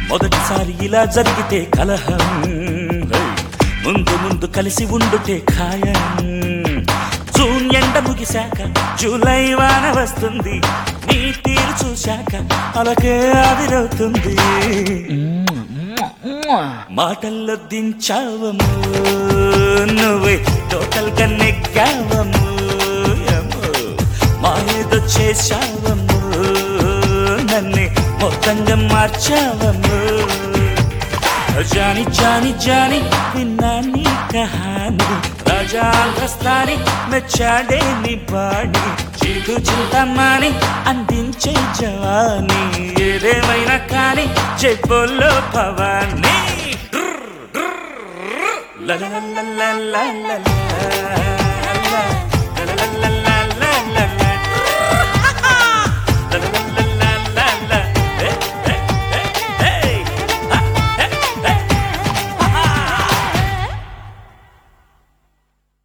మొదటిసారి ఇలా జరిగితే కలహం హై. ముందు ముందు కలిసి ఉండుటే ఖాయం జూన్ ఎండ ముగిశాక జూలై వాన వస్తుంది నీ తీరు చూశాక అలకే ఆవిరవుతుంది మాటల్లో దించావము నువ్వే టోటల్ గా నెగ్గావము ఏమో. మాయేదో చేశావము నన్నే మొత్తంగా మార్చావము జాని జాని జాని విన్నా నీ కహాని రాజా హస్తాని మెచ్చాడే నీ బాడి చీకు చింతమాని అందించే జవాని ఏదేమైనా కానీ చెప్పోల్లో భవాని ల ల ల ల ల ల ల ల ల ల ల ల ల